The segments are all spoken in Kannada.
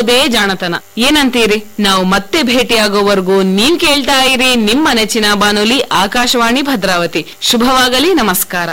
ಮಾಡೋದೇ ಜಾಣತನ ಏನಂತೀರಿ ನಾವು ಮತ್ತೆ ಭೇಟಿಯಾಗೋವರೆಗೂ ನೀವ್ ಕೇಳ್ತಾ ಇರಿ ನಿಮ್ಮ ನೆಚ್ಚಿನ ಬಾನುಲಿ ಆಕಾಶವಾಣಿ ಭದ್ರಾವತಿ ಶುಭವಾಗಲಿ ನಮಸ್ಕಾರ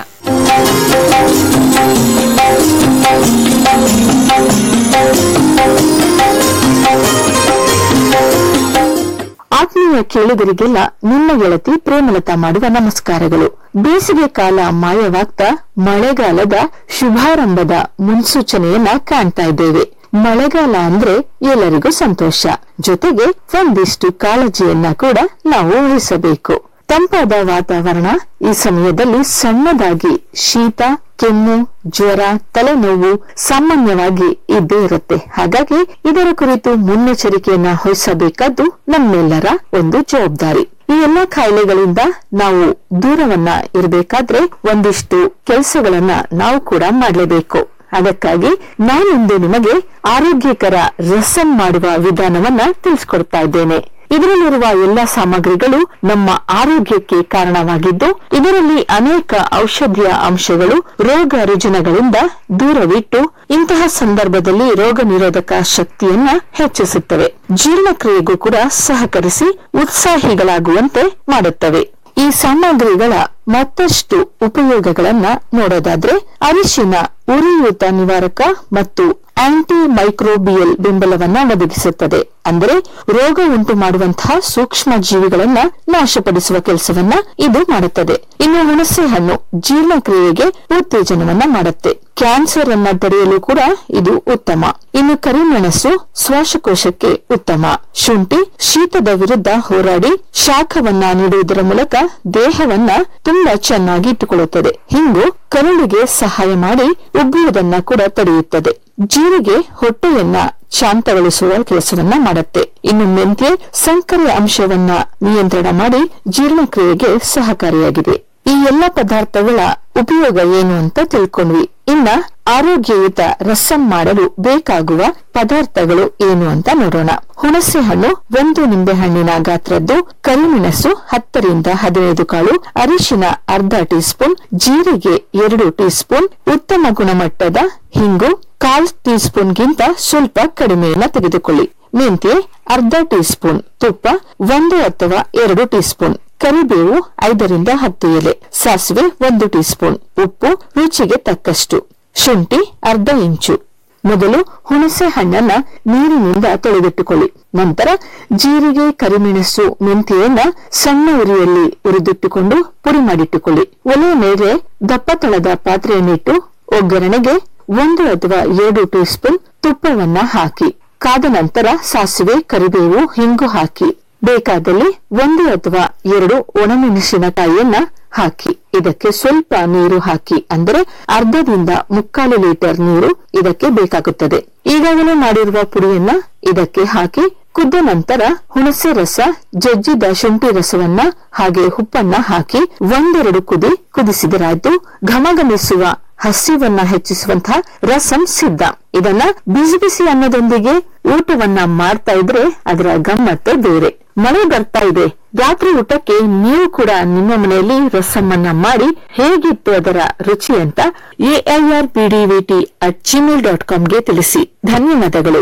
ಆತ್ಮೀಯ ಕೇಳುಗರಿಗೆಲ್ಲ ನಿಮ್ಮ ಗೆಳತಿ ಪ್ರೇಮಲತಾ ಮಾಡುವ ನಮಸ್ಕಾರಗಳು ಬೇಸಿಗೆ ಕಾಲ ಮಾಯವಾಗ್ತಾ ಮಳೆಗಾಲದ ಶುಭಾರಂಭದ ಮುನ್ಸೂಚನೆಯನ್ನ ಕಾಣ್ತಾ ಇದ್ದೇವೆ ಮಳೆಗಾಲ ಅಂದ್ರೆ ಎಲ್ಲರಿಗೂ ಸಂತೋಷ ಜೊತೆಗೆ ಒಂದಿಷ್ಟು ಕಾಳಜಿಯನ್ನ ಕೂಡ ನಾವು ವಹಿಸಬೇಕು ತಂಪಾದ ವಾತಾವರಣ ಈ ಸಮಯದಲ್ಲಿ ಸಣ್ಣದಾಗಿ ಶೀತ ಕೆಮ್ಮು ಜ್ವರ ತಲೆನೋವು ಸಾಮಾನ್ಯವಾಗಿ ಇದ್ದೇ ಇರುತ್ತೆ ಹಾಗಾಗಿ ಇದರ ಕುರಿತು ಮುನ್ನೆಚ್ಚರಿಕೆಯನ್ನ ವಹಿಸಬೇಕಾದ್ದು ನಮ್ಮೆಲ್ಲರ ಒಂದು ಜವಾಬ್ದಾರಿ ಈ ಎಲ್ಲಾ ಕಾಯಿಲೆಗಳಿಂದ ನಾವು ದೂರವನ್ನ ಇರಬೇಕಾದ್ರೆ ಒಂದಿಷ್ಟು ಕೆಲಸಗಳನ್ನ ನಾವು ಕೂಡ ಮಾಡಲೇಬೇಕು ಅದಕ್ಕಾಗಿ ನಾನಿಂದು ನಿಮಗೆ ಆರೋಗ್ಯಕರ ರಸಂ ಮಾಡುವ ವಿಧಾನವನ್ನ ತಿಳಿಸ್ಕೊಡ್ತಾ ಇದ್ದೇನೆ ಇದರಲ್ಲಿರುವ ಎಲ್ಲಾ ಸಾಮಗ್ರಿಗಳು ನಮ್ಮ ಆರೋಗ್ಯಕ್ಕೆ ಕಾರಣವಾಗಿದ್ದು ಇದರಲ್ಲಿ ಅನೇಕ ಔಷಧೀಯ ಅಂಶಗಳು ರೋಗ ರುಜಿನಗಳಿಂದ ದೂರವಿಟ್ಟು ಇಂತಹ ಸಂದರ್ಭದಲ್ಲಿ ರೋಗ ನಿರೋಧಕ ಶಕ್ತಿಯನ್ನ ಹೆಚ್ಚಿಸುತ್ತವೆ ಜೀರ್ಣಕ್ರಿಯೆಗೂ ಕೂಡ ಸಹಕರಿಸಿ ಉತ್ಸಾಹಿಗಳಾಗುವಂತೆ ಮಾಡುತ್ತವೆ ಈ ಸಾಮಗ್ರಿಗಳ ಮತ್ತಷ್ಟು ಉಪಯೋಗಗಳನ್ನ ನೋಡೋದಾದ್ರೆ ಅರಿಶಿನ ಉರಿಯೂತ ನಿವಾರಕ ಮತ್ತು ಆಂಟಿ ಮೈಕ್ರೋಬಿಯಲ್ ಬೆಂಬಲವನ್ನ ಒದಗಿಸುತ್ತದೆ ಅಂದರೆ ರೋಗ ಉಂಟು ಮಾಡುವಂತಹ ಸೂಕ್ಷ್ಮ ಜೀವಿಗಳನ್ನ ನಾಶಪಡಿಸುವ ಕೆಲಸವನ್ನ ಇದು ಮಾಡುತ್ತದೆ ಇನ್ನು ಹುಣಸೆ ಹಣ್ಣು ಜೀರ್ಣಕ್ರಿಯೆಗೆ ಉತ್ತೇಜನವನ್ನ ಮಾಡುತ್ತೆ ಕ್ಯಾನ್ಸರ್ ಅನ್ನ ತಡೆಯಲು ಕೂಡ ಇದು ಉತ್ತಮ ಇನ್ನು ಕರಿಮೆಣಸು ಶ್ವಾಸಕೋಶಕ್ಕೆ ಉತ್ತಮ ಶುಂಠಿ ಶೀತದ ವಿರುದ್ಧ ಹೋರಾಡಿ ಶಾಖವನ್ನ ನೀಡುವುದರ ಮೂಲಕ ದೇಹವನ್ನ ತುಂಬಾ ಚೆನ್ನಾಗಿ ಇಟ್ಟುಕೊಳ್ಳುತ್ತದೆ ಹಿಂಗು ಕರುಳಿಗೆ ಸಹಾಯ ಮಾಡಿ ಉಬ್ಬುವುದನ್ನ ಕೂಡ ತಡೆಯುತ್ತದೆ ಜೀರಿಗೆ ಹೊಟ್ಟೆಯನ್ನ ಶಾಂತಗೊಳಿಸುವ ಕೆಲಸವನ್ನ ಮಾಡುತ್ತೆ ಇನ್ನು ಮೆಂತ್ಯೆ ಸಕ್ಕರೆ ಅಂಶವನ್ನ ನಿಯಂತ್ರಣ ಮಾಡಿ ಜೀರ್ಣಕ್ರಿಯೆಗೆ ಸಹಕಾರಿಯಾಗಿದೆ ಈ ಎಲ್ಲ ಪದಾರ್ಥಗಳ ಉಪಯೋಗ ಏನು ಅಂತ ತಿಳ್ಕೊಂಡ್ವಿ ಇನ್ನ ಆರೋಗ್ಯಯುತ ರಸಂ ಮಾಡಲು ಬೇಕಾಗುವ ಪದಾರ್ಥಗಳು ಏನು ಅಂತ ನೋಡೋಣ ಹುಣಸೆ ಹಣ್ಣು ಒಂದು ನಿಂಬೆಹಣ್ಣಿನ ಗಾತ್ರದ್ದು ಕರಿಮೆಣಸು ಹತ್ತರಿಂದ ಹದಿನೈದು ಕಾಳು ಅರಿಶಿನ ಅರ್ಧ ಟೀ ಸ್ಪೂನ್ ಜೀರಿಗೆ ಎರಡು ಟೀ ಸ್ಪೂನ್ ಉತ್ತಮ ಗುಣಮಟ್ಟದ ಹಿಂಗು ಕಾಲ್ ಟೀ ಸ್ಪೂನ್ಗಿಂತ ಸ್ವಲ್ಪ ಕಡಿಮೆಯನ್ನ ತೆಗೆದುಕೊಳ್ಳಿ ಮೆಂತ್ಯೆ ಅರ್ಧ ಟೀ ಸ್ಪೂನ್ ತುಪ್ಪ ಒಂದು ಅಥವಾ ಎರಡು ಟೀ ಸ್ಪೂನ್ ಕರಿಬೇವು ಐದರಿಂದ ಹತ್ತು ಎಲೆ ಸಾಸಿವೆ ಒಂದು ಟೀ ಸ್ಪೂನ್ ಉಪ್ಪು ರುಚಿಗೆ ತಕ್ಕಷ್ಟು ಶುಂಠಿ ಅರ್ಧ ಇಂಚು ಮೊದಲು ಹುಣಸೆ ಹಣ್ಣನ್ನ ನೀರಿನಿಂದ ತೊಳೆದಿಟ್ಟುಕೊಳ್ಳಿ ನಂತರ ಜೀರಿಗೆ ಕರಿಮೆಣಸು ಮೆಂತೆಯನ್ನ ಸಣ್ಣ ಉರಿಯಲ್ಲಿ ಉರಿದಿಟ್ಟುಕೊಂಡು ಪುಡಿ ಮಾಡಿಟ್ಟುಕೊಳ್ಳಿ ಒಲೆಯ ಮೇಲೆ ದಪ್ಪ ತಳದ ಪಾತ್ರೆಯನ್ನಿಟ್ಟು ಒಗ್ಗರಣೆಗೆ ಒಂದು ಅಥವಾ ಎರಡು ಟೀ ಸ್ಪೂನ್ ತುಪ್ಪವನ್ನ ಹಾಕಿ ಕಾದ ನಂತರ ಸಾಸಿವೆ ಕರಿಬೇವು ಹಿಂಗು ಹಾಕಿ ಬೇಕಾದಲ್ಲಿ ಒಂದು ಅಥವಾ ಎರಡು ಒಣಮೆಣಸಿನಕಾಯಿಯನ್ನ ಹಾಕಿ ಇದಕ್ಕೆ ಸ್ವಲ್ಪ ನೀರು ಹಾಕಿ ಅಂದರೆ ಅರ್ಧದಿಂದ ಮುಕ್ಕಾಲು ಲೀಟರ್ ನೀರು ಇದಕ್ಕೆ ಬೇಕಾಗುತ್ತದೆ ಈಗಾಗಲೇ ಮಾಡಿರುವ ಪುಡಿಯನ್ನ ಇದಕ್ಕೆ ಹಾಕಿ ಕುದ್ದ ನಂತರ ಹುಣಸೆ ರಸ ಜಜ್ಜಿದ ಶುಂಠಿ ರಸವನ್ನ ಹಾಗೆ ಉಪ್ಪನ್ನ ಹಾಕಿ ಒಂದೆರಡು ಕುದಿ ಕುದಿಸಿದರಾಯ್ತು ಘಮಘಮಿಸುವ ಹಸಿವನ್ನ ಹೆಚ್ಚಿಸುವಂತಹ ರಸಂ ಸಿದ್ಧ ಇದನ್ನ ಬಿಸಿ ಬಿಸಿ ಅನ್ನದೊಂದಿಗೆ ಊಟವನ್ನ ಮಾಡ್ತಾ ಇದ್ರೆ ಅದರ ಗಮ್ಮತ್ತೇ ಬೇರೆ ಮಳೆ ಬರ್ತಾ ಇದೆ ರಾತ್ರಿ ಊಟಕ್ಕೆ ನೀವು ಕೂಡ ನಿಮ್ಮ ಮನೆಯಲ್ಲಿ ರಸಮ್ಮನ್ನ ಮಾಡಿ ಹೇಗಿತ್ತು ಅದರ ರುಚಿ ಅಂತ AIR PDVT at Gmail dot ಕಾಮ್ಗೆ ತಿಳಿಸಿ ಧನ್ಯವಾದಗಳು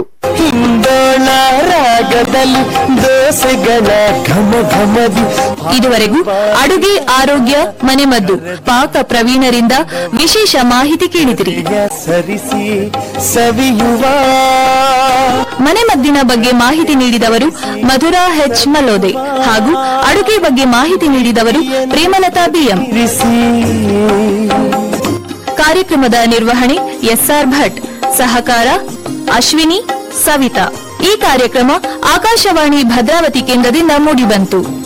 ಹಿಂದೋಣ ರಾಗದಲ್ಲಿ ದೋಸೆಗಳ ಘಮ ಘಮದಿ ಇದುವರೆಗೂ ಅಡುಗೆ ಆರೋಗ್ಯ ಮನೆಮದ್ದು ಪಾಕ ಪ್ರವೀಣರಿಂದ ವಿಶೇಷ ಮಾಹಿತಿ ಕೇಳಿದಿರಿ ಸರಿಸಿ ಸವಿಯುವ ಮನೆಮದ್ದಿನ ಬಗ್ಗೆ ಮಾಹಿತಿ ನೀಡಿದವರು ಮಧುರಾ ಹೆಚ್ ಮಲ್ಲೋದೆ ಹಾಗೂ ಅಡುಗೆ ಬಗ್ಗೆ ಮಾಹಿತಿ ನೀಡಿದವರು ಪ್ರೇಮಲತಾ ಬಿಎಂ ಇರಿಸಿ ಕಾರ್ಯಕ್ರಮದ ನಿರ್ವಹಣೆ ಎಸ್ಆರ್ ಭಟ್ ಸಹಕಾರ ಅಶ್ವಿನಿ ಸವಿತಾ ಈ ಕಾರ್ಯಕ್ರಮ ಆಕಾಶವಾಣಿ ಭದ್ರಾವತಿ ಕೇಂದ್ರದಿಂದ ಮೂಡಿಬಂತು